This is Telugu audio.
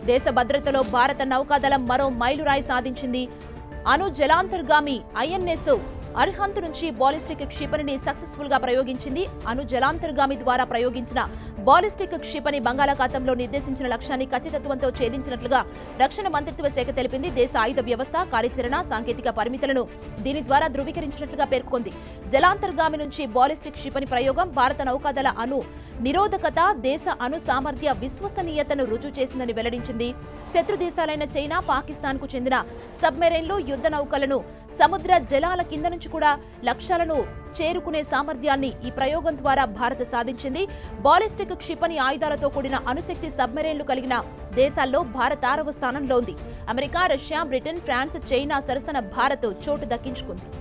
దేశ భద్రతలో భారత నౌకాదళం మరో మైలురాయి సాధించింది అణు జలాంతర్గామి ఐఎన్ఎస్ అర్హంత్ నుంచి బాలిస్టిక్ క్షిపణిని సక్సెస్ఫుల్ గా ప్రయోగించింది అణు జలాంతర్గామి ద్వారా ప్రయోగించిన బాలిస్టిక్ క్షిపణి బంగాళాఖాతంలో నిర్దేశించిన లక్ష్యాన్ని ఖచ్చితత్వంతో ఛేదించినట్లుగా రక్షణ మంత్రిత్వ శాఖ తెలిపింది దేశ ఆయుధ వ్యవస్థ కార్యాచరణ సాంకేతిక పరిమితులను దీని ద్వారా ధృవీకరించినట్లుగా పేర్కొంది జలాంతర్గామి నుంచి బాలిస్టిక్ క్షిపణి ప్రయోగం భారత నౌకాదళ అణు నిరోధకత దేశ అణు సామర్థ్య విశ్వసనీయతను రుజువు చేసిందని వెల్లడించింది శత్రు దేశాలైన చైనా పాకిస్తాన్ కు చెందిన సబ్మెరైన్లు యుద్ధ నౌకలను సముద్ర జలాల కింద నుంచి కూడా లక్ష్యాలను చేరుకునే సామర్థ్యాన్ని ఈ ప్రయోగం ద్వారా భారత్ సాధించింది బాలిస్టిక్ క్షిపణి ఆయుధాలతో కూడిన అణుశక్తి సబ్మెరైన్లు కలిగిన దేశాల్లో భారత్ ఆరవ స్థానంలో ఉంది America Russia Britain France China సరసన భారత్ చోటు దక్కించుకుంది